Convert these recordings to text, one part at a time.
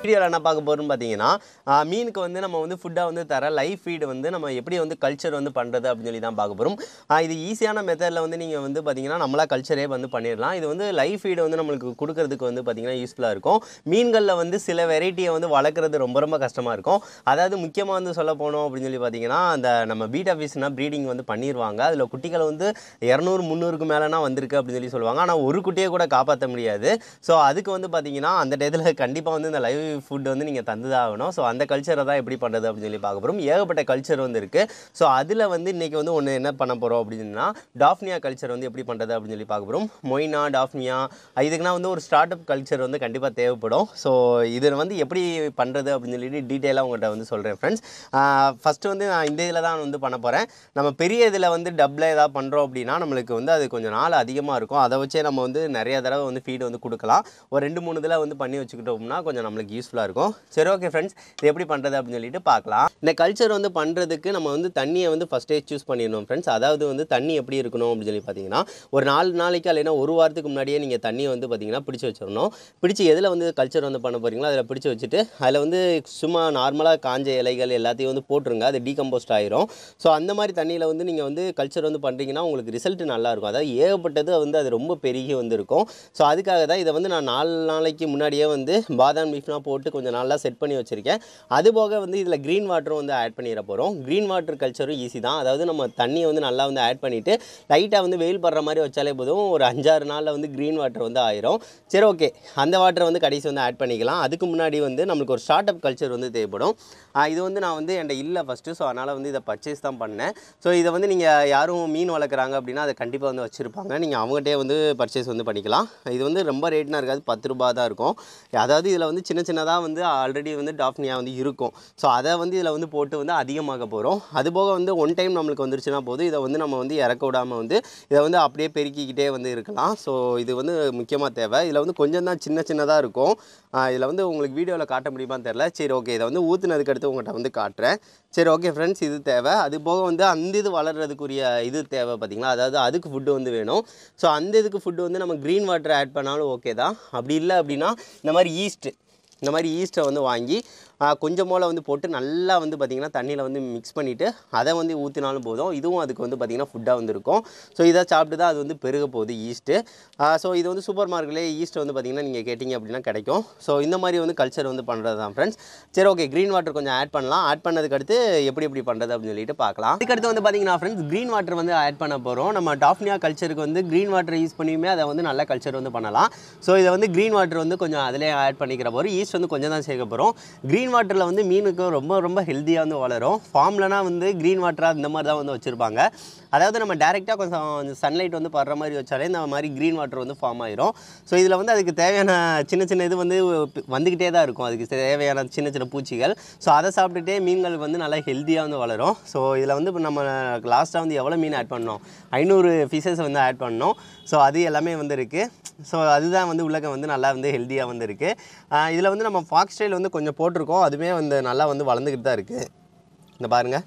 வீடியோவில் என்ன பார்க்க போகிறோம்னு பார்த்தீங்கன்னா ஆஹ், மீனுக்கு வந்து நம்ம வந்து ஃபுட்டாக வந்து தர லைஃப் ஃபீடு வந்து நம்ம எப்படி வந்து கல்ச்சர் வந்து பண்ணுறது அப்படின்னு சொல்லி தான் பார்க்க போகிறோம் இது ஈஸியான மெத்தடில் வந்து நீங்கள் வந்து பார்த்தீங்கன்னா நம்மளா கல்ச்சரே வந்து பண்ணிடலாம் இது வந்து லைஃப் ஃபீடு வந்து நம்மளுக்கு கொடுக்கறதுக்கு வந்து பார்த்தீங்கன்னா யூஸ்ஃபுல்லாக இருக்கும் மீன்களில் வந்து சில வெரைட்டியை வந்து வளர்க்குறது ரொம்ப ரொம்ப கஷ்டமாக இருக்கும் அதாவது முக்கியமாக வந்து சொல்ல போனோம் அப்படின்னு சொல்லி பார்த்தீங்கன்னா அந்த நம்ம பீட் ஆஃபீஸ்னா ப்ரீடிங் வந்து பண்ணிடுவாங்க அதில் குட்டிகள் வந்து இரநூறு முந்நூறுக்கு மேலேனா வந்திருக்கு அப்படின்னு சொல்லி சொல்லுவாங்க ஆனால் ஒரு குட்டியை கூட காப்பாற்ற முடியாது ஸோ அதுக்கு வந்து பார்த்தீங்கன்னா அந்த டயத்தில் கண்டிப்பாக வந்து இந்த லைவ் ஃபுட் வந்து நீங்கள் தந்து தான் ஆகணும் ஸோ அந்த கல்ச்சரை தான் எப்படி பண்ணுறது அப்படின்னு சொல்லி பார்க்க போகிறோம் ஏகப்பட்ட கல்ச்சர் வந்து இருக்குது ஸோ அதில் வந்து இன்றைக்கி வந்து ஒன்று என்ன பண்ண போகிறோம் அப்படின்னா டாஃப்னியா கல்ச்சர் வந்து எப்படி பண்ணுறது அப்படின்னு சொல்லி பார்க்க போகிறோம் மொய்னா டாஃப்னியா இதுக்குனா வந்து ஒரு ஸ்டார்ட் அப் கல்ச்சர் வந்து கண்டிப்பாக தேவைப்படும் ஸோ இதில் வந்து எப்படி பண்ணுறது அப்படின்னு சொல்லிட்டு டீட்டெயிலாக உங்கள்கிட்ட வந்து சொல்கிறேன் ஃப்ரெண்ட்ஸ் ஃபஸ்ட்டு வந்து நான் இந்த இதில் தான் வந்து பண்ண போகிறேன் நம்ம பெரிய இதில் வந்து டப்பில் ஏதாவது பண்ணுறோம் அப்படின்னா நம்மளுக்கு வந்து அது கொஞ்சம் நாள் அதிகமாக இருக்கும் அதை வச்சே நம்ம வந்து நிறைய தடவை வந்து ஃபீடு வந்து கொடுக்கலாம் ஒரு ரெண்டு மூணு இதில் வந்து பண்ணி வச்சுக்கிட்டோம்னா கொஞ்சம் நம்மளுக்கு யூஸ்ஃபுல்லாக இருக்கும் சரி ஓகே ஃப்ரெண்ட்ஸ் இது எப்படி பண்ணுறது அப்படின்னு சொல்லிட்டு பார்க்கலாம் இந்த கல்ச்சர் வந்து பண்ணுறதுக்கு நம்ம வந்து தண்ணியை வந்து ஃபஸ்ட்டே சூஸ் பண்ணிடணும் ஃப்ரெண்ட்ஸ் அதாவது வந்து தண்ணி எப்படி இருக்கணும் அப்படின்னு சொல்லி பார்த்தீங்கன்னா ஒரு நாலு நாளைக்கு இல்லைன்னா ஒரு வாரத்துக்கு முன்னாடியே நீங்கள் தண்ணியை வந்து பார்த்தீங்கன்னா பிடிச்சி வச்சிடணும் பிடிச்சி எதில் வந்து கல்ச்சர் வந்து பண்ண போகிறீங்களோ அதில் பிடிச்சி வச்சுட்டு அதில் வந்து சும்மா நார்மலாக காஞ்ச இலைகள் எல்லாத்தையும் வந்து போட்டுருங்க அது டீகம்போஸ்ட் ஆயிரும் ஸோ அந்த மாதிரி தண்ணியில் வந்து நீங்கள் வந்து கல்ச்சர் வந்து பண்ணுறீங்கன்னா உங்களுக்கு ரிசல்ட் நல்லா இருக்கும் அதாவது ஏகப்பட்டது வந்து அது ரொம்ப பெருகி வந்திருக்கும் ஸோ அதுக்காக தான் இதை வந்து நான் நாலு நாளைக்கு முன்னாடியே வந்து பாதாம் லீஃப்லாம் போட்டு கொஞ்சம் நல்லா செட் பண்ணி வச்சுருக்கேன் அது போக வந்து இதில் க்ரீன் வாட்டரும் வந்து ஆட் பண்ணிட போகிறோம் க்ரீன் வாட்டர் கல்ச்சரும் ஈஸி தான் அதாவது நம்ம தண்ணியை வந்து நல்லா வந்து ஆட் பண்ணிவிட்டு லைட்டாக வந்து வெயில் படுற மாதிரி வச்சாலே போதும் ஒரு அஞ்சாறு நாளில் வந்து க்ரீன் வாட்டர் வந்து ஆயிரும் சரி ஓகே அந்த வாட்டரை வந்து கடைசி வந்து ஆட் பண்ணிக்கலாம் அதுக்கு முன்னாடி வந்து நம்மளுக்கு ஒரு ஸ்டார்ட் அப் கல்ச்சர் வந்து தேவைப்படும் ஆஹ் இது வந்து நான் வந்து என்கிட்ட இல்லை ஃபஸ்ட்டு ஸோ அதனால் வந்து இதை பர்ச்சேஸ் தான் பண்ணேன் ஸோ இதை வந்து நீங்கள் யாரும் மீன் வளர்க்குறாங்க அப்படின்னா அதை கண்டிப்பாக வந்து வச்சுருப்பாங்க நீங்கள் அவங்ககிட்டே வந்து பர்ச்சேஸ் வந்து பண்ணிக்கலாம் இது வந்து ரொம்ப ரேட்னா இருக்காது பத்து ரூபா தான் இருக்கும் அதாவது இதில் வந்து சின்ன சின்னதாக வந்து ஆல்ரெடி வந்து டாஃப்னியா வந்து இருக்கும் ஸோ அதை வந்து இதில் வந்து போட்டு வந்து அதிகமாக போகிறோம் அது போக வந்து ஒன் டைம் நம்மளுக்கு வந்துருச்சுன்னா போதும் இதை வந்து நம்ம வந்து இறக்க விடாமல் வந்து இதை வந்து அப்படியே பெருக்கிக்கிட்டே வந்து இருக்கலாம் ஸோ இது வந்து முக்கியமாக தேவை இதில் வந்து கொஞ்சம் தான் சின்ன சின்னதாக இருக்கும் இதில் வந்து உங்களுக்கு வீடியோவில் காட்ட முடியுமான்னு தெரில சரி ஓகே இதை வந்து ஊற்றுனதுக்கு அடுத்து உங்கள்கிட்ட வந்து காட்டுறேன் சரி ஓகே ஃப்ரெண்ட்ஸ் இது தேவை அது போக வந்து அந்த இது வளர்கிறதுக்குரிய இது தேவை பார்த்தீங்களா அதாவது அதுக்கு ஃபுட்டு வந்து வேணும் ஸோ அந்த இதுக்கு ஃபுட்டு வந்து நம்ம க்ரீன் வாட்டர் ஆட் பண்ணாலும் ஓகே தான் அப்படி இல்லை அப்படின்னா இந்த மாதிரி ஈஸ்ட்டு இந்த மாதிரி ஈஸ்ட்டை வந்து வாங்கி ஆ, கொஞ்சம் போல் வந்து போட்டு நல்லா வந்து பார்த்திங்கன்னா தண்ணியில் வந்து மிக்ஸ் பண்ணிவிட்டு அதை வந்து ஊற்றினாலும் போதும் இதுவும் அதுக்கு வந்து பார்த்திங்கன்னா ஃபுட்டாக வந்து இருக்கும் ஸோ இதை சாப்பிட்டு தான் அது வந்து பெருக போகுது ஈஸ்ட்டு ஸோ இது வந்து சூப்பர் மார்க்கெட்லேயே ஈஸ்ட் வந்து பார்த்திங்கன்னா நீங்கள் கேட்டிங்க அப்படின்னா கிடைக்கும் ஸோ இந்த மாதிரி வந்து கல்ச்சர் வந்து பண்ணுறது தான் ஃப்ரெண்ட்ஸ் சரி ஓகே க்ரீன் வாட்டர் கொஞ்சம் ஆட் பண்ணலாம் ஆட் பண்ணதுக்கு அடுத்து எப்படி எப்படி பண்ணுறது அப்படின்னு சொல்லிட்டு பார்க்கலாம் அதுக்கடுத்து வந்து பார்த்திங்கன்னா ஃப்ரெண்ட்ஸ் க்ரீன் வாட்டர் வந்து ஆட் பண்ண போகிறோம் நம்ம டாஃப்னியா கல்ச்சருக்கு வந்து க்ரீன் வாட்டர் யூஸ் பண்ணியுமே அதை வந்து நல்ல கல்ச்சர் வந்து பண்ணலாம் ஸோ இதை வந்து க்ரீன் வாட்டர் வந்து கொஞ்சம் அதிலே ஆட் பண்ணிக்கிற போகிறோம் ஈஸ்ட் வந்து கொஞ்சம் தான் சேர்க்க போகிறோம் க்ரீன் வாட்டரில் வந்து மீனுக்கு ரொம்ப ரொம்ப ஹெல்த்தியாக வந்து வளரும் ஃபார்ம்லனா வந்து க்ரீன் வாட்டராக இந்த மாதிரி தான் வந்து வச்சுருப்பாங்க அதாவது நம்ம டேரெக்டாக கொஞ்சம் சன்லைட் வந்து படுற மாதிரி வச்சாலே இந்த மாதிரி க்ரீன் வாட்டர் வந்து ஃபார்ம் ஆயிரும் ஸோ இதில் வந்து அதுக்கு தேவையான சின்ன சின்ன இது வந்து வந்துக்கிட்டே தான் இருக்கும் அதுக்கு தேவையான சின்ன சின்ன பூச்சிகள் ஸோ அதை சாப்பிட்டுட்டே மீன்கள் வந்து நல்லா ஹெல்த்தியாக வந்து வளரும் ஸோ இதில் வந்து இப்போ நம்ம லாஸ்ட்டாக வந்து எவ்வளோ மீன் ஆட் பண்ணோம் ஐநூறு பீசஸ் வந்து ஆட் பண்ணோம் ஸோ அது எல்லாமே வந்து இருக்குது ஸோ அதுதான் வந்து உள்ளக்க வந்து நல்லா வந்து ஹெல்த்தியாக வந்து இருக்குது இதில் வந்து நம்ம ஃபாக்ஸ் ஸ்டைல் வந்து கொஞ்சம் போட்டிருக்கோம் அதுவுமே வந்து நல்லா வந்து வளர்ந்துக்கிட்டு தான் இருக்குது இந்த பாருங்கள்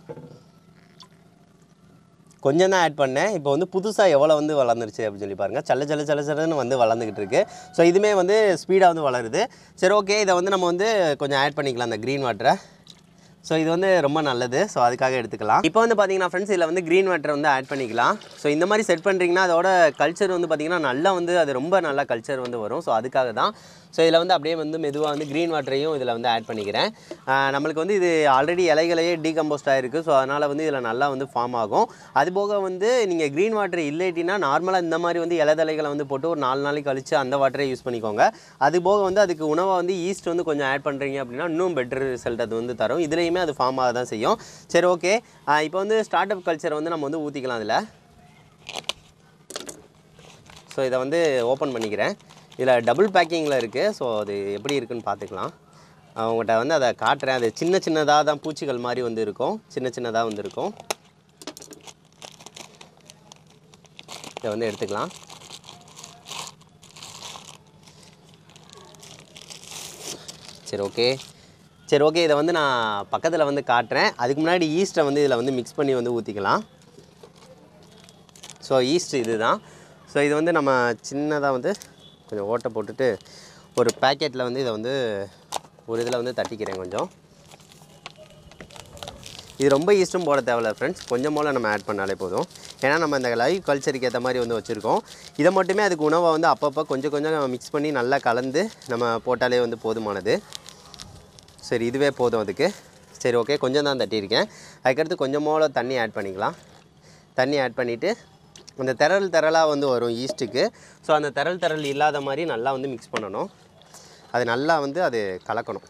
கொஞ்சம் தான் ஆட் பண்ணேன் இப்போ வந்து புதுசாக எவ்வளோ வந்து வளர்ந்துருச்சு அப்படின்னு சொல்லி பாருங்கள் சல்ல சல்ல சல்ல சல்லன்னு வந்து வளர்ந்துக்கிட்டு இருக்கு ஸோ இதுவுமே வந்து ஸ்பீடாக வந்து வளருது சரி ஓகே இதை வந்து நம்ம வந்து கொஞ்சம் ஆட் பண்ணிக்கலாம் அந்த க்ரீன் வாட்டரை ஸோ இது வந்து ரொம்ப நல்லது ஸோ அதுக்காக எடுத்துக்கலாம் இப்போ வந்து பார்த்தீங்கன்னா ஃப்ரெண்ட்ஸ் இதில் வந்து க்ரீன் வாட்டர் வந்து ஆட் பண்ணிக்கலாம் ஸோ இந்த மாதிரி செட் பண்ணுறீங்கன்னா அதோட கல்ச்சர் வந்து பார்த்தீங்கன்னா நல்லா வந்து அது ரொம்ப நல்லா கல்ச்சர் வந்து வரும் ஸோ அதுக்காக தான் ஸோ இதில் வந்து அப்படியே வந்து மெதுவாக வந்து க்ரீன் வாட்டரையும் இதில் வந்து ஆட் பண்ணிக்கிறேன் ஆஹ் நம்மளுக்கு வந்து இது ஆல்ரெடி இலைகளையே டீகம்போஸ்ட் ஆகிருக்கு ஸோ அதனால் வந்து இதில் நல்லா வந்து ஃபார்ம் ஆகும் அது போக வந்து நீங்கள் க்ரீன் வாட்டர் இல்லைட்டினா நார்மலாக இந்த மாதிரி வந்து இலதலைகளை வந்து போட்டு ஒரு நாலு நாளைக்கு கழிச்சு அந்த வாட்டரை யூஸ் பண்ணிக்கோங்க அது போக வந்து அதுக்கு உணவை வந்து ஈஸ்ட் வந்து கொஞ்சம் ஆட் பண்ணுறீங்க அப்படின்னா இன்னும் பெட்டர் ரிசல்ட் அது வந்து தரும் இதுலேயுமே அது ஃபார்ம் ஆக தான் செய்யும் சரி ஓகே இப்போ வந்து ஸ்டார்ட் அப் கல்ச்சரை வந்து நம்ம வந்து ஊற்றிக்கலாம் அதில் ஸோ இதை வந்து ஓப்பன் பண்ணிக்கிறேன் இதில் டபுள் பேக்கிங்கில் இருக்குது ஸோ அது எப்படி இருக்குன்னு பார்த்துக்கலாம் அவங்ககிட்ட வந்து அதை காட்டுறேன் அது சின்ன சின்னதாக தான் பூச்சிகள் மாதிரி வந்து இருக்கும் சின்ன சின்னதாக வந்து இருக்கும் இதை வந்து எடுத்துக்கலாம் சரி ஓகே சரி ஓகே இதை வந்து நான் பக்கத்தில் வந்து காட்டுறேன் அதுக்கு முன்னாடி ஈஸ்ட்டை வந்து இதில் வந்து மிக்ஸ் பண்ணி வந்து ஊற்றிக்கலாம் ஸோ ஈஸ்ட் இது தான் ஸோ இது வந்து நம்ம சின்னதாக வந்து கொஞ்சம் ஓட்டை போட்டுட்டு ஒரு பேக்கெட்டில் வந்து இதை வந்து ஒரு இதில் வந்து தட்டிக்கிறேன் கொஞ்சம் இது ரொம்ப ஈஸ்டும் போட தேவையில்ல ஃப்ரெண்ட்ஸ் கொஞ்சம் போல் நம்ம ஆட் பண்ணாலே போதும் ஏன்னா நம்ம இந்த லைவ் கல்ச்சருக்கு ஏற்ற மாதிரி வந்து வச்சுருக்கோம் இதை மட்டுமே அதுக்கு உணவை வந்து அப்பப்போ கொஞ்சம் கொஞ்சம் நம்ம மிக்ஸ் பண்ணி நல்லா கலந்து நம்ம போட்டாலே வந்து போதுமானது சரி இதுவே போதும் அதுக்கு சரி ஓகே கொஞ்சம் தான் தட்டியிருக்கேன் அதுக்கடுத்து கொஞ்சம் போல் தண்ணி ஆட் பண்ணிக்கலாம் தண்ணி ஆட் பண்ணிவிட்டு அந்த திரள் திரளாக வந்து வரும் ஈஸ்ட்டுக்கு ஸோ அந்த திரள் திரள் இல்லாத மாதிரி நல்லா வந்து மிக்ஸ் பண்ணணும் அது நல்லா வந்து அது கலக்கணும்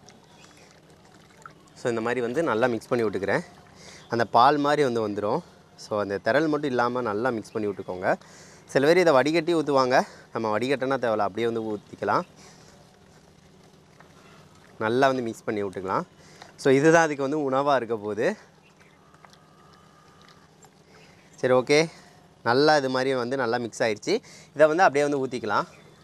ஸோ இந்த மாதிரி வந்து நல்லா மிக்ஸ் பண்ணி விட்டுக்கிறேன் அந்த பால் மாதிரி வந்து வந்துடும் ஸோ அந்த திரள் மட்டும் இல்லாமல் நல்லா மிக்ஸ் பண்ணி விட்டுக்கோங்க சில பேர் இதை வடிகட்டி ஊற்றுவாங்க நம்ம வடிகட்டினா தேவையில்ல அப்படியே வந்து ஊற்றிக்கலாம் நல்லா வந்து மிக்ஸ் பண்ணி விட்டுக்கலாம் ஸோ இதுதான் அதுக்கு வந்து உணவாக இருக்க போகுது சரி ஓகே நல்லா இது மாதிரி வந்து நல்லா மிக்ஸ் ஆயிடுச்சு இதை வந்து அப்படியே வந்து ஊற்றிக்கலாம்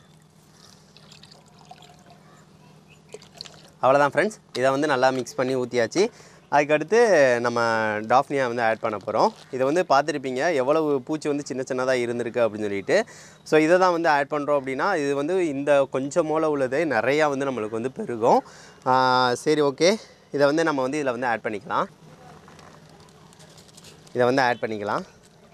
அவ்வளோதான் ஃப்ரெண்ட்ஸ் இதை வந்து நல்லா மிக்ஸ் பண்ணி ஊற்றியாச்சு அதுக்கடுத்து நம்ம டாஃப்னியா வந்து ஆட் பண்ண போகிறோம் இதை வந்து பார்த்துருப்பீங்க எவ்வளவு பூச்சி வந்து சின்ன சின்னதாக இருந்திருக்கு அப்படின்னு சொல்லிட்டு ஸோ இதை தான் வந்து ஆட் பண்ணுறோம் அப்படின்னா இது வந்து இந்த கொஞ்சம் மூளை உள்ளதே நிறையா வந்து நம்மளுக்கு வந்து பெருகும் ஆஹ் சரி ஓகே இதை வந்து நம்ம வந்து இதில் வந்து ஆட் பண்ணிக்கலாம் இதை வந்து ஆட் பண்ணிக்கலாம்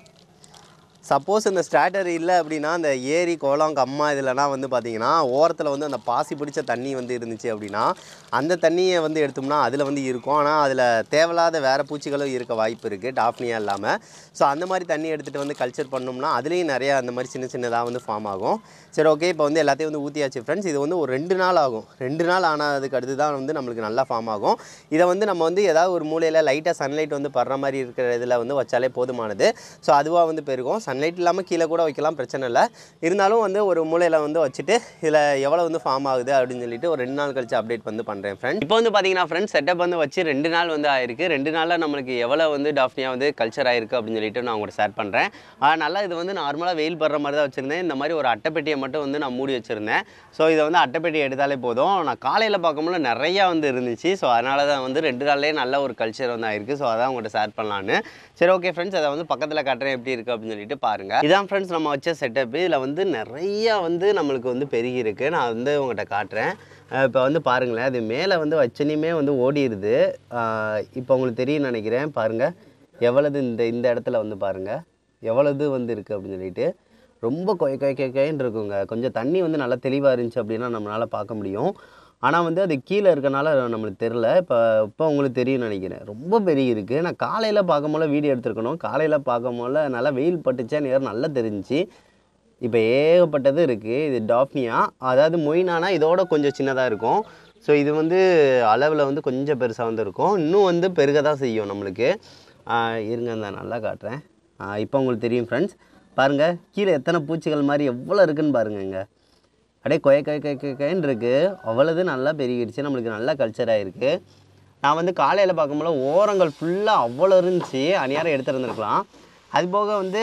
சப்போஸ் இந்த ஸ்டார்டர் இல்லை அப்படின்னா அந்த ஏரி குளம் கம்மா இதுலலாம் வந்து பார்த்தீங்கன்னா ஓரத்தில் வந்து அந்த பாசி பிடிச்ச தண்ணி வந்து இருந்துச்சு அப்படின்னா அந்த தண்ணியை வந்து எடுத்தோம்னா அதில் வந்து இருக்கும் ஆனால் அதில் தேவையில்லாத வேறு பூச்சிகளும் இருக்க வாய்ப்பு இருக்குது டாப்னியா இல்லாமல் ஸோ அந்த மாதிரி தண்ணி எடுத்துகிட்டு வந்து கல்ச்சர் பண்ணோம்னா அதுலேயும் நிறையா அந்த மாதிரி சின்ன சின்னதாக வந்து ஃபார்ம் ஆகும் சரி ஓகே இப்போ வந்து எல்லாத்தையும் வந்து ஊற்றியாச்சு ஃப்ரெண்ட்ஸ் இது வந்து ஒரு ரெண்டு நாள் ஆகும் ரெண்டு நாள் ஆனதுக்கு அடுத்து தான் வந்து நம்மளுக்கு நல்லா ஃபார்ம் ஆகும் இதை வந்து நம்ம வந்து ஏதாவது ஒரு மூலையில் லைட்டாக சன்லைட் வந்து படுற மாதிரி இருக்கிற இதில் வந்து வச்சாலே போதுமானது ஸோ அதுவாக வந்து பெருகும் சன்லைட் இல்லாமல் கீழே கூட வைக்கலாம் பிரச்சனை இல்லை இருந்தாலும் வந்து ஒரு மூலையில் வந்து வச்சுட்டு இதில் எவ்வளோ வந்து ஃபார்ம் ஆகுது அப்படின்னு சொல்லிட்டு ஒரு ரெண்டு நாள் கழிச்சு அப்டேட் வந்து பண்ணுறேன் ஃப்ரெண்ட் இப்போ வந்து பார்த்தீங்கன்னா ஃப்ரெண்ட்ஸ் செட்டப் வந்து வச்சு ரெண்டு நாள் வந்து ஆயிருக்கு ரெண்டு நாளில் நம்மளுக்கு எவ்வளோ வந்து டாஃப்னியா வந்து கல்ச்சர் ஆயிருக்கு அப்படின்னு சொல்லிட்டு நான் உங்கள்கிட்ட ஷேர் பண்ணுறேன் அதனால் இது வந்து நார்மலாக வெயில் படுற மாதிரி தான் வச்சுருந்தேன் இந்த மாதிரி ஒரு அட்டைப்பெட்டியை மட்டும் வந்து நான் மூடி வச்சுருந்தேன் ஸோ இதை வந்து அட்டைப்பெட்டி எடுத்தாலே போதும் நான் காலையில் பார்க்கும்போது நிறையா வந்து இருந்துச்சு ஸோ அதனால தான் வந்து ரெண்டு நாள்லேயே நல்ல ஒரு கல்ச்சர் வந்து ஆயிருக்கு ஸோ அதான் உங்கள்கிட்ட ஷேர் பண்ணலான்னு சரி ஓகே ஃப்ரெண்ட்ஸ் அதை வந்து பக்கத்தில் காட்டுறேன் எப்படி இருக்குது அப்படின்னு சொல்லிட்டு பாருங்கள் இதான் ஃப்ரெண்ட்ஸ் நம்ம வச்ச செட்டப் இதில் வந்து நிறையா வந்து நம்மளுக்கு வந்து பெருகி இருக்கு நான் வந்து உங்கள்கிட்ட காட்டுறேன் இப்போ வந்து பாருங்களேன் அது மேலே வந்து வச்சனையுமே வந்து ஓடிடுது இப்போ உங்களுக்கு தெரியும் நினைக்கிறேன் பாருங்கள் எவ்வளவு இந்த இந்த இடத்துல வந்து பாருங்கள் எவ்வளவு வந்து இருக்குது அப்படின்னு சொல்லிட்டு ரொம்ப கொய கொய கொய கொயன்னு இருக்குங்க கொஞ்சம் தண்ணி வந்து நல்லா தெளிவாக இருந்துச்சு அப்படின்னா நம்மளால் பார்க்க முடியும் ஆனால் வந்து அது கீழே இருக்கனால நம்மளுக்கு தெரில இப்போ இப்போ உங்களுக்கு தெரியும் நினைக்கிறேன் ரொம்ப பெரிய இருக்குது நான் காலையில் பார்க்கும் போல வீடியோ எடுத்துருக்கணும் காலையில் பார்க்கும் போல நல்லா வெயில் பட்டுச்சா நேரம் நல்லா தெரிஞ்சுச்சு இப்போ ஏகப்பட்டது இருக்குது இது டாஃப்னியா அதாவது மொயினானா இதோட கொஞ்சம் சின்னதாக இருக்கும் ஸோ இது வந்து அளவில் வந்து கொஞ்சம் பெருசாக வந்து இருக்கும் இன்னும் வந்து பெருக தான் செய்யும் நம்மளுக்கு ஆஹ் இருங்க நான் நல்லா காட்டுறேன் ஆஹ் இப்போ உங்களுக்கு தெரியும் ஃப்ரெண்ட்ஸ் பாருங்கள் கீழே எத்தனை பூச்சிகள் மாதிரி எவ்வளோ இருக்குன்னு பாருங்க இங்க அப்படியே கொய கொய கொய கொய கொயன்னு இருக்குது அவ்வளவு நல்லா பெருகிடுச்சு நம்மளுக்கு நல்லா கல்ச்சர் ஆகிருக்கு நான் வந்து காலையில் பார்க்கும்போது ஓரங்கள் ஃபுல்லாக அவ்வளோ இருந்துச்சு அநியாரம் எடுத்துருந்துருக்கலாம் அது போக வந்து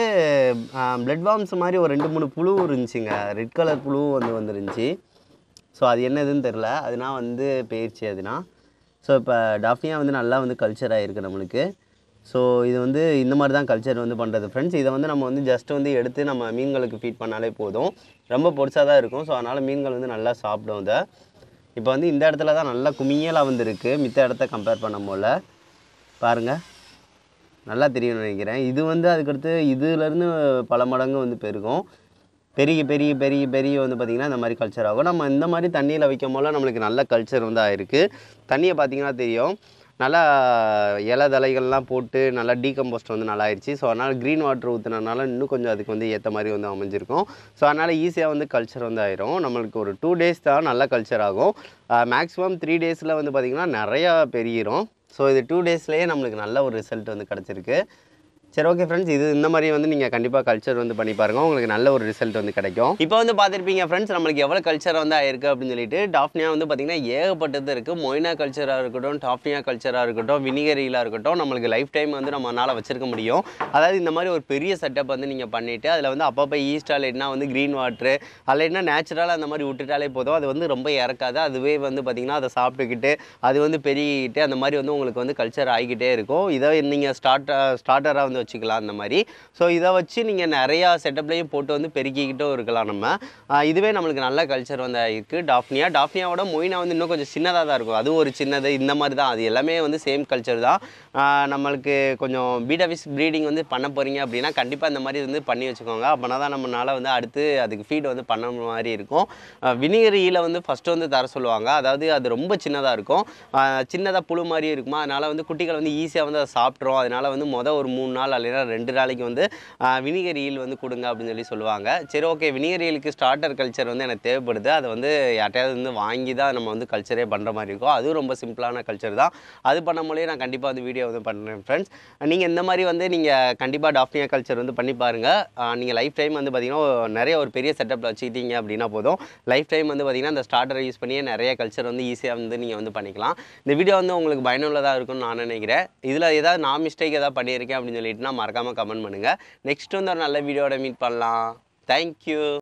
பிளட் வார்ம்ஸ் மாதிரி ஒரு ரெண்டு மூணு புழு இருந்துச்சுங்க ரெட் கலர் புழு வந்து வந்துருந்துச்சு ஸோ அது என்னதுன்னு தெரில அதுனா வந்து போயிடுச்சு அதுனா ஸோ இப்போ டாஃப்னியா வந்து நல்லா வந்து கல்ச்சர் ஆகிருக்கு நம்மளுக்கு ஸோ இது வந்து இந்த மாதிரி தான் கல்ச்சர் வந்து பண்ணுறது ஃப்ரெண்ட்ஸ் இதை வந்து நம்ம வந்து ஜஸ்ட் வந்து எடுத்து நம்ம மீன்களுக்கு ஃபீட் பண்ணாலே போதும் ரொம்ப பொடிசாக தான் இருக்கும் ஸோ அதனால் மீன்கள் வந்து நல்லா சாப்பிடும் இதை இப்போ வந்து இந்த இடத்துல தான் நல்லா குமியலாக வந்துருக்கு மித்த இடத்த கம்பேர் பண்ணும் போல் பாருங்கள் நல்லா தெரியும்னு நினைக்கிறேன் இது வந்து அதுக்கடுத்து இதுலேருந்து பல மடங்கு வந்து பெருகும் பெரிய பெரிய பெரிய பெரிய வந்து பார்த்திங்கன்னா இந்த மாதிரி கல்ச்சர் ஆகும் நம்ம இந்த மாதிரி தண்ணியில் வைக்கும் போல நம்மளுக்கு நல்ல கல்ச்சர் வந்து ஆயிருக்கு தண்ணியை பார்த்தீங்கன்னா தெரியும் நல்லா இலை தழைகள்லாம் போட்டு நல்லா டீகம்போஸ்ட் வந்து நல்லா ஆயிடுச்சு ஸோ அதனால் க்ரீன் வாட்டர் ஊற்றுனதுனால இன்னும் கொஞ்சம் அதுக்கு வந்து ஏற்ற மாதிரி வந்து அமைஞ்சிருக்கும் ஸோ அதனால் ஈஸியாக வந்து கல்ச்சர் வந்து ஆயிரும் நம்மளுக்கு ஒரு டூ டேஸ் தான் நல்லா கல்ச்சர் ஆகும் மேக்ஸிமம் த்ரீ டேஸில் வந்து பார்த்திங்கன்னா நிறையா பெருகிரும் ஸோ இது டூ டேஸ்லேயே நம்மளுக்கு நல்ல ஒரு ரிசல்ட் வந்து கிடச்சிருக்கு சரி ஓகே ஃப்ரெண்ட்ஸ் இது இந்த மாதிரி வந்து நீங்கள் கண்டிப்பாக கல்ச்சர் வந்து பண்ணி பாருங்க உங்களுக்கு நல்ல ஒரு ரிசல்ட் வந்து கிடைக்கும் இப்போ வந்து பார்த்துருப்பீங்க ஃப்ரெண்ட்ஸ் நம்மளுக்கு எவ்வளோ கல்ச்சர் வந்து ஆயிருக்கு அப்படின்னு சொல்லிட்டு டாஃப்னியா வந்து பார்த்தீங்கன்னா ஏகப்பட்டது இருக்குது மொய்னா கல்ச்சராக இருக்கட்டும் டாஃப்னியா கல்ச்சராக இருக்கட்டும் வினிகரியில் இருக்கட்டும் நம்மளுக்கு லைஃப் டைம் வந்து நம்மளால் வச்சிருக்க முடியும் அதாவது இந்த மாதிரி ஒரு பெரிய செட்டப் வந்து நீங்கள் பண்ணிவிட்டு அதில் வந்து அப்பப்போ ஈஸ்டால் இல்லைன்னா வந்து க்ரீன் வாட்ரு அல்லைன்னா நேச்சுரலாக அந்த மாதிரி விட்டுட்டாலே போதும் அது வந்து ரொம்ப இறக்காது அதுவே வந்து பார்த்திங்கன்னா அதை சாப்பிட்டுக்கிட்டு அது வந்து பெருகிட்டு அந்த மாதிரி வந்து உங்களுக்கு வந்து கல்ச்சர் ஆகிக்கிட்டே இருக்கும் இதை நீங்கள் ஸ்டார்ட் ஸ்டார்டராக வந்து வச்சுக்கலாம் அந்த மாதிரி ஸோ இதை வச்சு நீங்கள் நிறையா செட்டப்லேயும் போட்டு வந்து பெருக்கிக்கிட்டும் இருக்கலாம் நம்ம ஆஹ் இதுவே நம்மளுக்கு நல்ல கல்ச்சர் வந்து இருக்குது டாஃப்னியா டாஃப்னியாவோட மொயினா வந்து இன்னும் கொஞ்சம் சின்னதாக தான் இருக்கும் அதுவும் ஒரு சின்னது இந்த மாதிரி தான் அது எல்லாமே வந்து சேம் கல்ச்சர் தான் ஆஹ் நம்மளுக்கு கொஞ்சம் பீடாஃபிஸ் ப்ரீடிங் வந்து பண்ண போகிறீங்க அப்படின்னா கண்டிப்பாக இந்த மாதிரி வந்து பண்ணி வச்சுக்கோங்க அப்போனா தான் நம்மளால் வந்து அடுத்து அதுக்கு ஃபீட் வந்து பண்ண மாதிரி இருக்கும் வினிகர் ஈல வந்து ஃபஸ்ட்டு வந்து தர சொல்லுவாங்க அதாவது அது ரொம்ப சின்னதாக இருக்கும் சின்னதாக புழு மாதிரி இருக்குமா அதனால் வந்து குட்டிகள் வந்து ஈஸியாக வந்து அதை சாப்பிட்ரும் அதனால் வந்து மொதல் ஒரு மூணு நாள் இல்லைன்னா ரெண்டு நாளைக்கு வந்து வினிகர் ஈல் வந்து கொடுங்க அப்படின்னு சொல்லி சொல்லுவாங்க சரி ஓகே வினிகர் ஈலுக்கு ஸ்டார்டர் கல்ச்சர் வந்து எனக்கு தேவைப்படுது அதை வந்து யார்ட்டையாவது வந்து வாங்கி தான் நம்ம வந்து கல்ச்சரே பண்ணுற மாதிரி இருக்கும் அதுவும் ரொம்ப சிம்பிளான கல்ச்சர் தான் அது பண்ண மூலியம் நான் கண்டிப்பாக வந்து வீடியோ வந்து பண்ணுறேன் ஃப்ரெண்ட்ஸ் நீங்கள் இந்த மாதிரி வந்து நீங்கள் கண்டிப்பாக டாஃப்னியா கல்ச்சர் வந்து பண்ணி பாருங்கள் நீங்கள் லைஃப் டைம் வந்து பார்த்தீங்கன்னா நிறைய ஒரு பெரிய செட்டப்பில் வச்சுக்கிட்டீங்க அப்படின்னா போதும் லைஃப் டைம் வந்து பார்த்தீங்கன்னா இந்த ஸ்டார்டரை யூஸ் பண்ணியே நிறைய கல்ச்சர் வந்து ஈஸியாக வந்து நீங்கள் வந்து பண்ணிக்கலாம் இந்த வீடியோ வந்து உங்களுக்கு பயனுள்ளதாக இருக்கும்னு நான் நினைக்கிறேன் இதில் ஏதாவது நான் மிஸ்டேக் ஏதாவது பண்ணியிருக்கேன் அப்படின்னு சொல்லிட்டுனா மறக்காமல் கமெண்ட் பண்ணுங்கள் நெக்ஸ்ட் வந்து ஒரு நல்ல வீடியோட மீட் பண்ணலாம் தேங்க்யூ